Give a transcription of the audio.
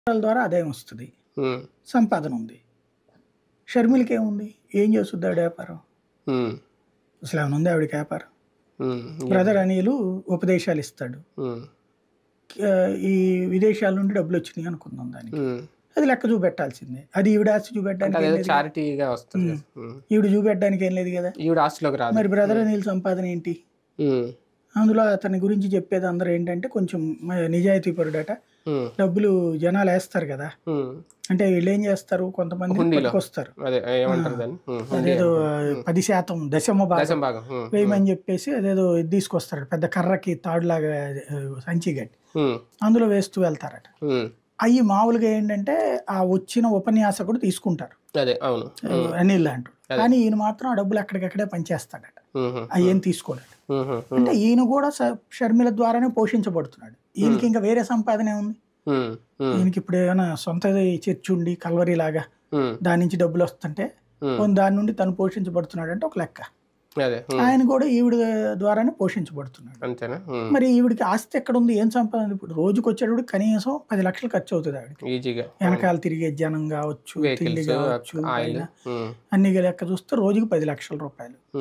వ్యాపారాల ద్వారా ఆదాయం వస్తుంది ఉమ్, సంపాదన ఉంది షర్మిలకి ఏముంది ఏం చేస్తుంది ఆవిడ వ్యాపారం ఉమ్, అసలు ఏమైనా ఉంది ఆవిడకి వ్యాపారం ఉమ్, బ్రదర్ అనిలు ఉపదేశాలు ఇస్తాడు ఉమ్, ఆ, ఈ విదేశాల నుండి డబ్బులు వచ్చినాయి అనుకుందాం దానికి ఉమ్. అది లెక్క చూపెట్టాల్సిందే అది ఈవిడ ఆస్తి అంటే చూపెట్టడానికి ఏం అదేదో లేదు కదా. చారిటీగా వస్తుంది కదా. ఉమ్. ఈవిడ చూపెట్టడానికి ఏం లేదు కదా ఈవిడ ఆస్తిలోకి రాదు మరి బ్రదర్ అనిల్ సంపాదన ఏంటి ఉమ్, అందులో అతని గురించి చెప్పేది అందరూ ఏంటంటే కొంచెం మ- నిజాయితీ పరుడట ఉమ్, డబ్బులు జనాలు వేస్తారు కదా ఉమ్. అంటే వీళ్ళు ఏం చేస్తారు కొంతమంది హుండీలో. పట్టుకొస్తారు అదే ఏమంటారు దాన్ని ఉమ్, హుండీ అదేదో అంటే. పది శాతం దశమ భాగం దశం భాగం ఉమ్, వేయమని చెప్పేసి అదేదో ఇది తీసుకొస్తారట పెద్ద కర్రకి తాడులాగా ఆ, సంచి గట్టి ఉమ్, అందులో వేస్తూ వెళ్తారట ఉమ్. అవి మామూలుగా ఏంటంటే ఆ వచ్చిన ఉపన్యాసకుడు తీసుకుంటారు అదే అవును ఉమ్, అనిల్ అంటాడు కానీ ఈయన మాత్రం ఆ డబ్బులు ఎక్కడికక్కడే పనిచేస్తాడట ఉమ్, ఉమ్, అవి ఏం తీసుకోడట ఉమ్, ఉమ్, అంటే ఈయన కూడా స- షర్మిల ద్వారానే పోషించబడుతున్నాడు ఈయనకి ఇంకా వేరే సంపాదన ఉంది ఉమ్, ఉమ్, ఈయనకి ఇప్పుడు ఏమైనా సొంత చర్చి ఉండి కల్వరి లాగా ఉమ్, దాని నుంచి డబ్బులు వస్తుంటే ఉమ్. పోనీ దాని నుండి తను పోషించబడుతున్నాడు అంటే ఒక లెక్క అదే ఉమ్, ఆయన కూడా ఈవిడ ద్వారానే పోషించబడుతున్నాడు అంతేనా ఉమ్, మరి ఈవిడికి ఆస్తి ఎక్కడ ఉంది ఏం సంపాదన ఇప్పుడు రోజుకి వచ్చేటప్పుడు కనీసం పది లక్షలు ఖర్చు అవుతుంది ఆవిడకి ఈజీగా వెనకాల తిరిగే జనం కావచ్చు తిండి వెహికల్స్ కావచ్చు ఆయిల్ పైన అన్ని లెక్క చూస్తే రోజుకి పది లక్షల రూపాయలు